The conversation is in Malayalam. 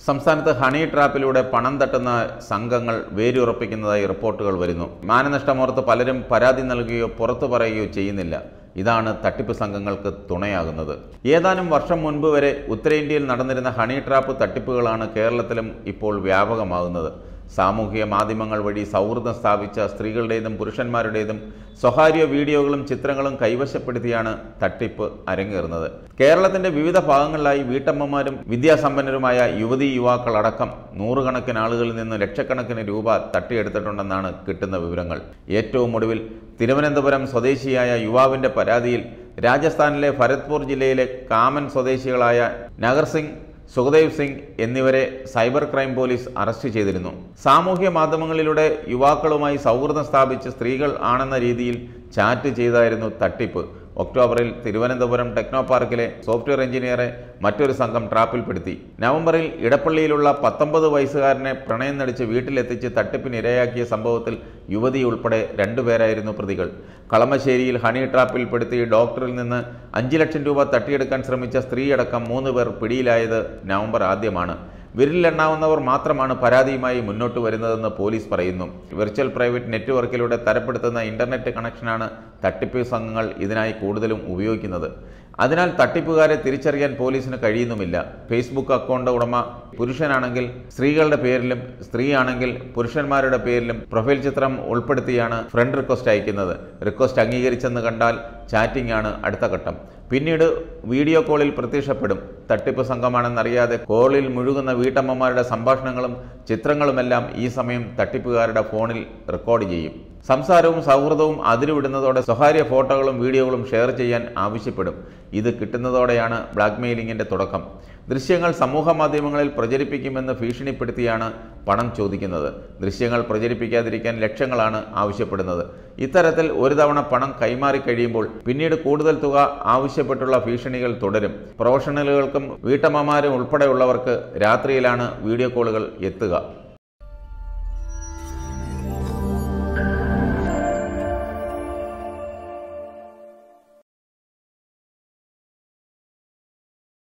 സംസ്ഥാനത്ത് ഹണി ട്രാപ്പിലൂടെ പണം തട്ടുന്ന സംഘങ്ങൾ വേരുറപ്പിക്കുന്നതായി റിപ്പോർട്ടുകൾ വരുന്നു മാനനഷ്ടമോർത്ത് പലരും പരാതി നൽകുകയോ പുറത്തു പറയുകയോ ചെയ്യുന്നില്ല ഇതാണ് തട്ടിപ്പ് സംഘങ്ങൾക്ക് തുണയാകുന്നത് ഏതാനും വർഷം മുൻപ് വരെ ഉത്തരേന്ത്യയിൽ നടന്നിരുന്ന ഹണി ട്രാപ്പ് തട്ടിപ്പുകളാണ് കേരളത്തിലും ഇപ്പോൾ വ്യാപകമാകുന്നത് സാമൂഹിക മാധ്യമങ്ങൾ വഴി സൗഹൃദം സ്ഥാപിച്ച സ്ത്രീകളുടേതും പുരുഷന്മാരുടേതും സ്വകാര്യ വീഡിയോകളും ചിത്രങ്ങളും കൈവശപ്പെടുത്തിയാണ് തട്ടിപ്പ് അരങ്ങേറുന്നത് കേരളത്തിന്റെ വിവിധ ഭാഗങ്ങളിലായി വീട്ടമ്മമാരും വിദ്യാസമ്പന്നരുമായ യുവതി യുവാക്കളടക്കം നൂറുകണക്കിന് ആളുകളിൽ നിന്ന് ലക്ഷക്കണക്കിന് രൂപ തട്ടിയെടുത്തിട്ടുണ്ടെന്നാണ് കിട്ടുന്ന വിവരങ്ങൾ ഏറ്റവും ഒടുവിൽ തിരുവനന്തപുരം സ്വദേശിയായ യുവാവിന്റെ പരാതിയിൽ രാജസ്ഥാനിലെ ഭരത്പൂർ ജില്ലയിലെ കാമൻ സ്വദേശികളായ നഗർ സിംഗ് സുഖദേവ് സിംഗ് എന്നിവരെ സൈബർ ക്രൈം പോലീസ് അറസ്റ്റ് ചെയ്തിരുന്നു സാമൂഹ്യ മാധ്യമങ്ങളിലൂടെ യുവാക്കളുമായി സൗഹൃദം സ്ഥാപിച്ച് സ്ത്രീകൾ ആണെന്ന രീതിയിൽ ചാറ്റ് ചെയ്തായിരുന്നു തട്ടിപ്പ് ഒക്ടോബറിൽ തിരുവനന്തപുരം ടെക്നോ പാർക്കിലെ സോഫ്റ്റ്വെയർ എഞ്ചിനീയറെ മറ്റൊരു സംഘം ട്രാപ്പിൽപ്പെടുത്തി നവംബറിൽ ഇടപ്പള്ളിയിലുള്ള പത്തൊമ്പത് വയസ്സുകാരനെ പ്രണയം നടിച്ച് വീട്ടിലെത്തിച്ച് തട്ടിപ്പിന് ഇരയാക്കിയ സംഭവത്തിൽ യുവതി ഉൾപ്പെടെ രണ്ടുപേരായിരുന്നു പ്രതികൾ കളമശ്ശേരിയിൽ ഹണി ട്രാപ്പിൽപ്പെടുത്തി ഡോക്ടറിൽ നിന്ന് അഞ്ച് ലക്ഷം രൂപ തട്ടിയെടുക്കാൻ ശ്രമിച്ച സ്ത്രീയടക്കം മൂന്ന് പേർ പിടിയിലായത് നവംബർ ആദ്യമാണ് വിരലിലെണ്ണാവുന്നവർ മാത്രമാണ് പരാതിയുമായി മുന്നോട്ട് വരുന്നതെന്ന് പോലീസ് പറയുന്നു വിർച്വൽ പ്രൈവറ്റ് നെറ്റ്വർക്കിലൂടെ തരപ്പെടുത്തുന്ന ഇന്റർനെറ്റ് കണക്ഷനാണ് തട്ടിപ്പ് സംഘങ്ങൾ ഇതിനായി കൂടുതലും ഉപയോഗിക്കുന്നത് അതിനാൽ തട്ടിപ്പുകാരെ തിരിച്ചറിയാൻ പോലീസിന് കഴിയുന്നുമില്ല ഫേസ്ബുക്ക് അക്കൗണ്ട് ഉടമ പുരുഷനാണെങ്കിൽ സ്ത്രീകളുടെ പേരിലും സ്ത്രീയാണെങ്കിൽ പുരുഷന്മാരുടെ പേരിലും പ്രൊഫൈൽ ചിത്രം ഉൾപ്പെടുത്തിയാണ് ഫ്രണ്ട് റിക്വസ്റ്റ് അയക്കുന്നത് റിക്വസ്റ്റ് അംഗീകരിച്ചെന്ന് കണ്ടാൽ ചാറ്റിംഗ് ആണ് അടുത്ത ഘട്ടം പിന്നീട് വീഡിയോ കോളിൽ പ്രത്യക്ഷപ്പെടും തട്ടിപ്പ് സംഘമാണെന്നറിയാതെ കോളിൽ മുഴുകുന്ന വീട്ടമ്മമാരുടെ സംഭാഷണങ്ങളും ചിത്രങ്ങളുമെല്ലാം ഈ സമയം തട്ടിപ്പുകാരുടെ ഫോണിൽ റെക്കോർഡ് ചെയ്യും സംസാരവും സൗഹൃദവും അതിരുവിടുന്നതോടെ സ്വകാര്യ ഫോട്ടോകളും വീഡിയോകളും ഷെയർ ചെയ്യാൻ ആവശ്യപ്പെടും ഇത് കിട്ടുന്നതോടെയാണ് ബ്ലാക്ക്മെയിലിംഗിന്റെ തുടക്കം ദൃശ്യങ്ങൾ സമൂഹ മാധ്യമങ്ങളിൽ പ്രചരിപ്പിക്കുമെന്ന് ഭീഷണിപ്പെടുത്തിയാണ് പണം ചോദിക്കുന്നത് ദൃശ്യങ്ങൾ പ്രചരിപ്പിക്കാതിരിക്കാൻ ലക്ഷങ്ങളാണ് ആവശ്യപ്പെടുന്നത് ഇത്തരത്തിൽ ഒരു തവണ പണം കൈമാറി കഴിയുമ്പോൾ പിന്നീട് കൂടുതൽ തുക ആവശ്യപ്പെട്ടുള്ള ഭീഷണികൾ തുടരും പ്രൊഫഷണലുകൾക്കും വീട്ടമ്മമാരും ഉൾപ്പെടെയുള്ളവർക്ക് രാത്രിയിലാണ് വീഡിയോ കോളുകൾ എത്തുക